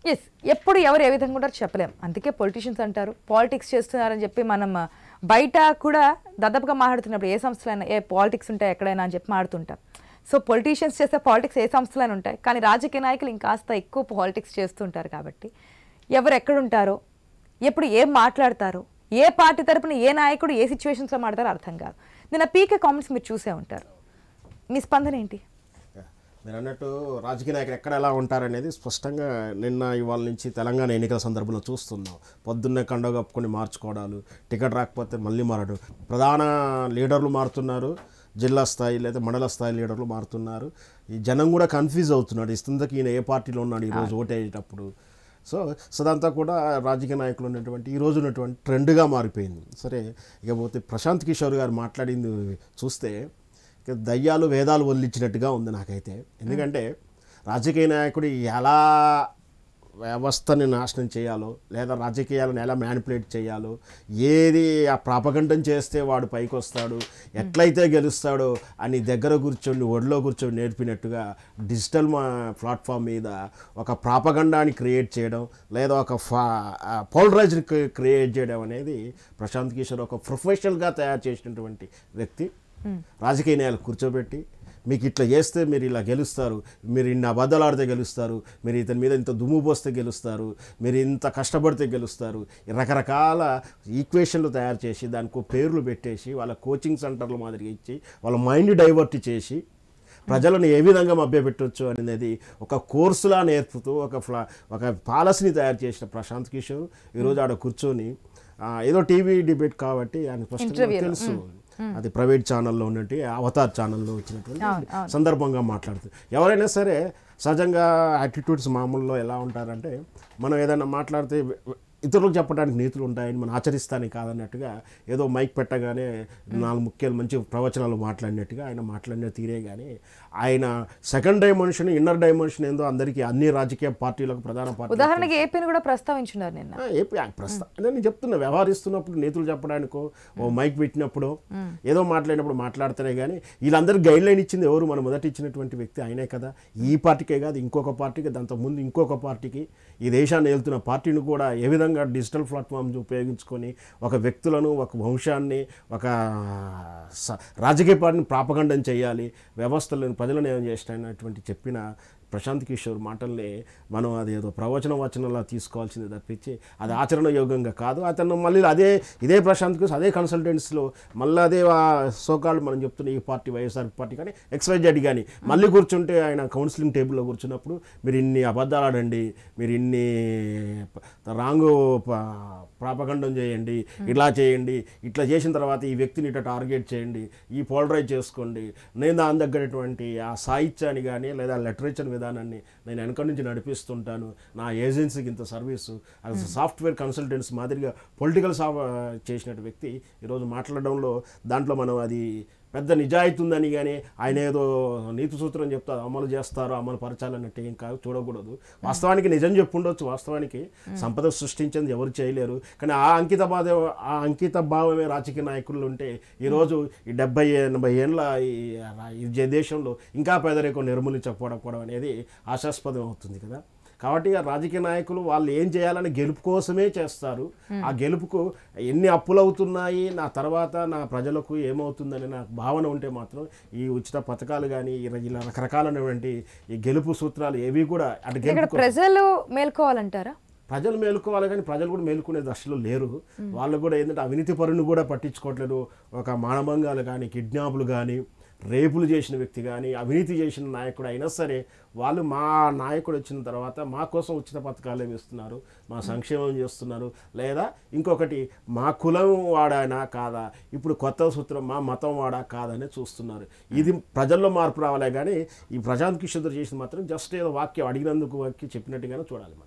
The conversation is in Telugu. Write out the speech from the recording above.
ఎస్ ఎప్పుడు ఎవరు ఏ విధంగా ఉంటారో చెప్పలేం అందుకే పొలిటీషియన్స్ అంటారు పాలిటిక్స్ చేస్తున్నారని చెప్పి మనం ఆ, బయట కూడా దాదాపుగా మాట్లాడుతున్నప్పుడు ఏ సంస్థలైనా ఏ పాలిటిక్స్ ఉంటాయి ఎక్కడైనా అని చెప్పి మాడుతుంటాం సో పొలిటీషియన్స్ చేసే పాలిటిక్స్ ఏ సంస్థలైనా ఉంటాయి కానీ రాజకీయ నాయకులు ఇంకాస్త ఎక్కువ పాలిటిక్స్ చేస్తుంటారు కాబట్టి ఎవరు ఎక్కడుంటారో ఎప్పుడు ఏం మాట్లాడతారో ఏ పార్టీ తరపున ఏ నాయకుడు ఏ సిచ్యువేషన్స్లో మాట్లాడతారో అర్థం కాదు నిన్న పీకే కామెంట్స్ మీరు చూసే ఉంటారు మీ స్పందన ఏంటి మీరు అన్నట్టు రాజకీయ నాయకులు ఎక్కడ ఎలా ఉంటారనేది స్పష్టంగా నిన్న ఇవాళ నుంచి తెలంగాణ ఎన్నికల సందర్భంలో చూస్తున్నాం పొద్దున్నే కండవ కప్పుకొని మార్చుకోవడాలు టికెట్ రాకపోతే మళ్ళీ మారడు ప్రధాన లీడర్లు మారుతున్నారు జిల్లా స్థాయి లేదా మండల స్థాయి లీడర్లు మారుతున్నారు ఈ జనం కూడా కన్ఫ్యూజ్ అవుతున్నాడు ఇస్తుందకి ఈయన ఏ పార్టీలో ఉన్నాడు ఈరోజు ఓటేటప్పుడు సో సో అదంతా కూడా రాజకీయ నాయకులు ఉన్నటువంటి ఈ రోజు ఉన్నటువంటి ట్రెండ్గా మారిపోయింది సరే ఇకపోతే ప్రశాంత్ కిషోర్ గారు మాట్లాడింది చూస్తే ఇక దయ్యాలు వేదాలు వదిలించినట్టుగా ఉంది నాకైతే ఎందుకంటే రాజకీయ నాయకుడు ఎలా వ్యవస్థని నాశనం చేయాలో లేదా రాజకీయాలను ఎలా మ్యానిపులేట్ చేయాలో ఏది ఆ ప్రాపగండం చేస్తే వాడు పైకి వస్తాడు ఎట్లయితే గెలుస్తాడో అని దగ్గర కూర్చొని ఒడిలో కూర్చొని నేర్పినట్టుగా డిజిటల్ మా ప్లాట్ఫామ్ మీద ఒక ప్రాపగండాన్ని క్రియేట్ చేయడం లేదా ఒక ఫా పోలరైజ్ని క్రియేట్ చేయడం అనేది ప్రశాంత్ కిషోర్ ఒక ప్రొఫెషనల్గా తయారు చేసినటువంటి వ్యక్తి రాజకీయ నాయకులు కూర్చోబెట్టి మీకు ఇట్లా చేస్తే మీరు ఇలా గెలుస్తారు మీరు ఇన్ని అబద్ధాలు ఆడితే గెలుస్తారు మీరు ఇతని మీద ఇంత దుమ్ము పోస్తే గెలుస్తారు మీరు ఇంత కష్టపడితే గెలుస్తారు రకరకాల ఈక్వేషన్లు తయారు చేసి దానికి పేర్లు పెట్టేసి వాళ్ళ కోచింగ్ సెంటర్ల మాదిరిగా ఇచ్చి వాళ్ళ మైండ్ డైవర్ట్ చేసి ప్రజలను ఏ విధంగా మభ్యపెట్టవచ్చు అనేది ఒక కోర్సులా నేర్పుతూ ఒక ఫ్లా ఒక పాలసీని తయారు చేసిన ప్రశాంత్ కిషోర్ ఈరోజు ఆడ కూర్చొని ఆ, ఏదో టీవీ డిబేట్ కాబట్టి ఆయన స్పష్టంగా Interview. తెలుసు అది ప్రైవేట్ ఛానల్లో ఉన్నట్టు అవతార్ ఛానల్లో వచ్చినటువంటి అవును, అవును. సందర్భంగా మాట్లాడుతుంది ఎవరైనా సరే సహజంగా యాటిట్యూడ్స్ మామూలులో ఎలా ఉంటారంటే మనం ఏదైనా మాట్లాడితే ఇతరులకు చెప్పడానికి నీతులు ఉంటాయని మనం ఆచరిస్తానికి కాదన్నట్టుగా ఏదో మైక్ పెట్టగానే నాలుగు ముఖ్యాలు మంచి ప్రవచనాలు మాట్లాడినట్టుగా ఆయన మాట్లాడిన తీరే కానీ ఆయన సెకండ్ డైమెన్షన్ ఇన్నర్ డైమెన్షన్ ఏందో అందరికీ అన్ని రాజకీయ పార్టీలకు ప్రధాన పార్టీ ఉదాహరణకి ఏపీని కూడా ప్రస్తావించున్నారు నిన్న ఆ, ఏపీ ఆ ప్రస్తుతం అంటే నేను చెప్తున్నా వ్యవహరిస్తున్నప్పుడు నీతులు చెప్పడానికో ఓ మైక్ పెట్టినప్పుడు ఏదో మాట్లాడినప్పుడు మాట్లాడితేనే కానీ వీళ్ళందరికీ గైడ్ లైన్ ఇచ్చింది ఎవరు మన మొదట ఇచ్చినటువంటి వ్యక్తి ఆయనే కదా ఈ పార్టీకే కాదు ఇంకొక పార్టీకి దాంతో ముందు ఇంకొక పార్టీకి ఈ దేశాన్ని వెళ్తున్న పార్టీని కూడా ఏ విధంగా డిజిటల్ ప్లాట్ఫామ్స్ ఉపయోగించుకొని ఒక వ్యక్తులను ఒక వంశాన్ని ఒక స- రాజకీయ పార్టీని ప్రాపగండం చేయాలి వ్యవస్థలను ప్రజలను ఏం చేసినటువంటి చెప్పిన ప్రశాంత్ కిషోర్ మాటల్ని మనం అది ఏదో ప్రవచన వచనంలా తీసుకోవాల్సింది తప్పించి అది ఆచరణ యోగంగా కాదు అతను మళ్ళీ అదే ఇదే ప్రశాంత్ కిషోర్ అదే కన్సల్టెంట్స్లో మళ్ళీ అదే సోకాళ్ళు మనం చెప్తున్న ఈ పార్టీ వైఎస్ఆర్ పార్టీ కానీ ఎక్స్వైజెడ్ కానీ మళ్ళీ కూర్చుంటే ఆయన కౌన్సిలింగ్ టేబుల్లో కూర్చున్నప్పుడు మీరు ఇన్ని అబద్ధాలు ఆడండి మీరు ఇన్ని రాంగ్ ప్రాపగండం చేయండి ఇలా చేయండి ఇట్లా చేసిన తర్వాత ఈ వ్యక్తిని ఇట్లా టార్గెట్ చేయండి ఈ పోలరైజ్ చేసుకోండి నేను దాని దగ్గరటువంటి ఆ సాహిత్యాన్ని కానీ లేదా లిటరేచర్ విధానాన్ని నేను వెనక నుంచి నడిపిస్తుంటాను నా ఏజెన్సీకి ఇంత సర్వీసు అది సాఫ్ట్వేర్ కన్సల్టెంట్స్ మాదిరిగా పొలిటికల్ సా చేసినట్టు వ్యక్తి ఈరోజు మాట్లాడడంలో దాంట్లో మనం అది పెద్ద నిజాయితీ ఉందని కానీ ఆయన ఏదో నీతి సూత్రం చెప్తారు అమలు చేస్తారు అమలు పరచాలన్నట్టు ఏం కాదు చూడకూడదు వాస్తవానికి నిజం చెప్పుండొచ్చు వాస్తవానికి సంపద సృష్టించింది ఎవరు చేయలేరు కానీ ఆ అంకిత బాధ ఆ అంకిత భావమే రాజకీయ నాయకులు ఉంటే ఈరోజు ఈ డెబ్బై ఎనభై ఏళ్ళ ఈ ఈ జ- దేశంలో ఇంకా పేదరికం నిర్మూలించకపోవడం అనేది ఆశాస్పదం అవుతుంది కదా కాబట్టి ఆ రాజకీయ నాయకులు వాళ్ళు ఏం చేయాలని గెలుపు కోసమే చేస్తారు ఆ గెలుపుకు ఎన్ని అప్పులు అవుతున్నాయి నా తర్వాత నా ప్రజలకు ఏమవుతుందని నాకు భావన ఉంటే మాత్రం ఈ ఉచిత పథకాలు కానీ ఇలా రకరకాలైనటువంటి ఈ గెలుపు సూత్రాలు ఏవి కూడా అటు ఇక్కడ గెలుపు ప్రజలు మేల్కోవాలంటారా ప్రజలు మేలుకోవాలి కానీ ప్రజలు కూడా మేలుకునే దశలో లేరు వాళ్ళు కూడా ఏంటంటే అవినీతి పరుని కూడా పట్టించుకోవట్లేదు ఒక మానభంగాలు కానీ కిడ్నాపులు కానీ రేపులు చేసిన వ్యక్తి కానీ అవినీతి చేసిన నాయకుడు అయినా సరే వాళ్ళు మా నాయకుడు వచ్చిన తర్వాత మా కోసం ఉచిత పథకాలు ఏమి ఇస్తున్నారు మా సంక్షేమం చేస్తున్నారు లేదా ఇంకొకటి మా కులం వాడానా కాదా ఇప్పుడు కొత్త సూత్రం మా మతం వాడా కాదని చూస్తున్నారు ఇది ప్రజల్లో మార్పు రావాలే కానీ ఈ ప్రశాంత్ కిషోర్ చేసింది మాత్రం జస్ట్ ఏదో వాక్యం అడిగినందుకు వాక్యం చెప్పినట్టుగానే చూడాలి మనం